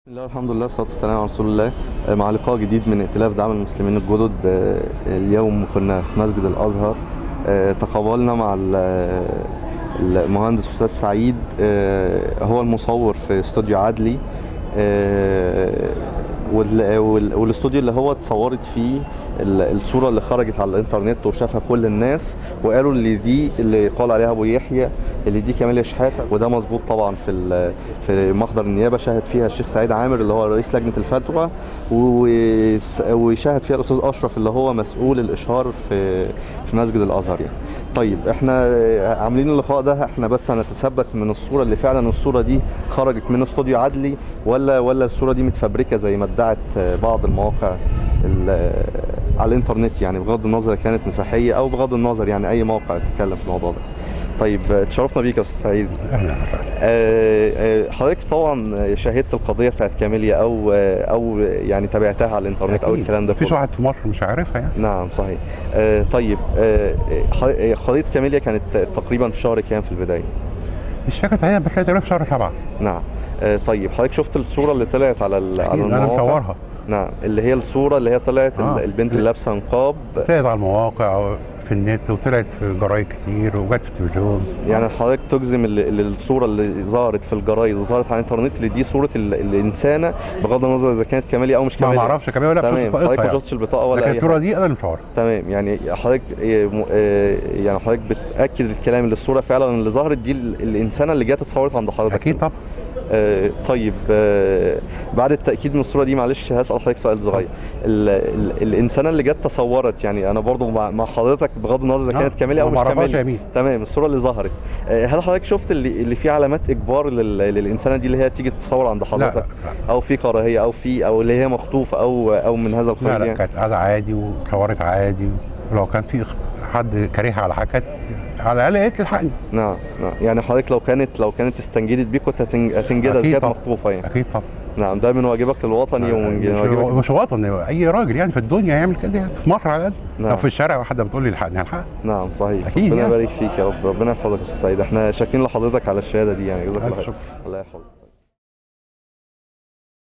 بسم الله الحمد لله والصلاة والسلام على رسول الله آه، مع لقاء جديد من ائتلاف دعم المسلمين الجدد آه، اليوم كنا في مسجد الأزهر آه، تقابلنا مع ال- المهندس أستاذ سعيد آه، هو المصور في استوديو عدلي آه، وال- وال- والاستوديو اللي هو اتصورت فيه ال- الصورة اللي خرجت على الانترنت وشافها كل الناس وقالوا اللي دي اللي قال عليها ابو يحيى اللي دي كمال شحاتة وده مظبوط طبعا في ال- في محضر النيابة شاهد فيها الشيخ سعيد عامر اللي هو رئيس لجنة الفتوى وس- وشاهد فيها الاستاذ اشرف اللي هو مسؤول الاشهار في في مسجد الازهر يعني طيب احنا عاملين اللقاء ده احنا بس هنتثبت من الصورة اللي فعلا الصورة دي خرجت من استوديو عدلي ولا ولا الصورة دي متفبركة زي ما ادعت بعض المواقع ال- على الانترنت يعني بغض النظر إذا كانت مسيحية او بغض النظر يعني اي موقع تتكلم في الموضوع ده طيب تشرفنا بيك يا استاذ سعيد اهلا آه، آه، حضرتك طبعا شاهدت القضية بتاعت كاميليا او آه، او يعني تابعتها على الانترنت او الكلام ده مفيش كله واحد في مصر مش عارفها يعني نعم صحيح آه، طيب آه، ح- آه، قضية كاميليا كانت تقريبا في شهر كام في البداية مش فاكر تقريبا بس هي تقريبا في شهر سبعه نعم آه، طيب حضرتك شفت الصورة اللي طلعت على ال- على أكيد، انا المواقع مصورها نعم اللي هي الصورة اللي هي طلعت آه. ال- البنت اللي لابسة نقاب طلعت على المواقع وفي النت وطلعت في جرايد كتير وجت في التلفزيون يعني حضرتك تجزم ال- ال- الصورة اللي ظهرت في الجرايد وظهرت على الانترنت اللي دي صورة ال- الإنسانة بغض النظر إذا كانت كاميليا أو مش ما كاميليا معرفش كمان ولا تمام في حضرتك بطاقتها ما يعني شفتش البطاقة ولا لكن أي الصوره حاجة دي انا اللي مصورها تمام يعني حضرتك إيه، م- آه، يعني حضرتك بتأكد الكلام اللي الصورة فعلا اللي ظهرت دي ال- الإنسانة اللي جت اتصورت عند حضرتك اكيد طبعا آه، طيب آه، بعد التأكيد من الصورة دي معلش هسأل حضرتك سؤال صغير ال- ال- الإنسانة اللي جت تصورت يعني أنا برضو مع مع حضرتك بغض النظر إذا آه، كانت كاملة أو ما مش معرفهاش كاملة يا مين. تمام الصورة اللي ظهرت آه، هل حضرتك شفت اللي اللي فيه علامات إجبار لل- للإنسانة دي اللي هي تيجي تتصور عند لا حضرتك لا أو في كراهية أو في أو اللي هي مخطوفة أو أو من هذا لا, القبيل لا يعني كانت قاعده عادي وصورت عادي ولو كان في حد كارهها على حاجات على الاقل قالت الحقني نعم نعم يعني حضرتك لو كانت لو كانت استنجدت بيك كنت هتن- هتنجدها إذا أكيد كانت طبعا. مخطوفة يعني اكيد طبعا نعم ده من واجبك الوطني ومن واجبك مش, مش وطن اي راجل يعني في الدنيا يعمل كده يعني في مصر على الاقل نعم. لو في الشارع واحده بتقول لي الحقني الحق نعم صحيح أكيد ربنا يعني. يبارك فيك يا رب ربنا يحفظك يا استاذ سعيد احنا شاكرين لحضرتك على الشهاده دي يعني جزاك الله ألف خير شكر. الله يحفظك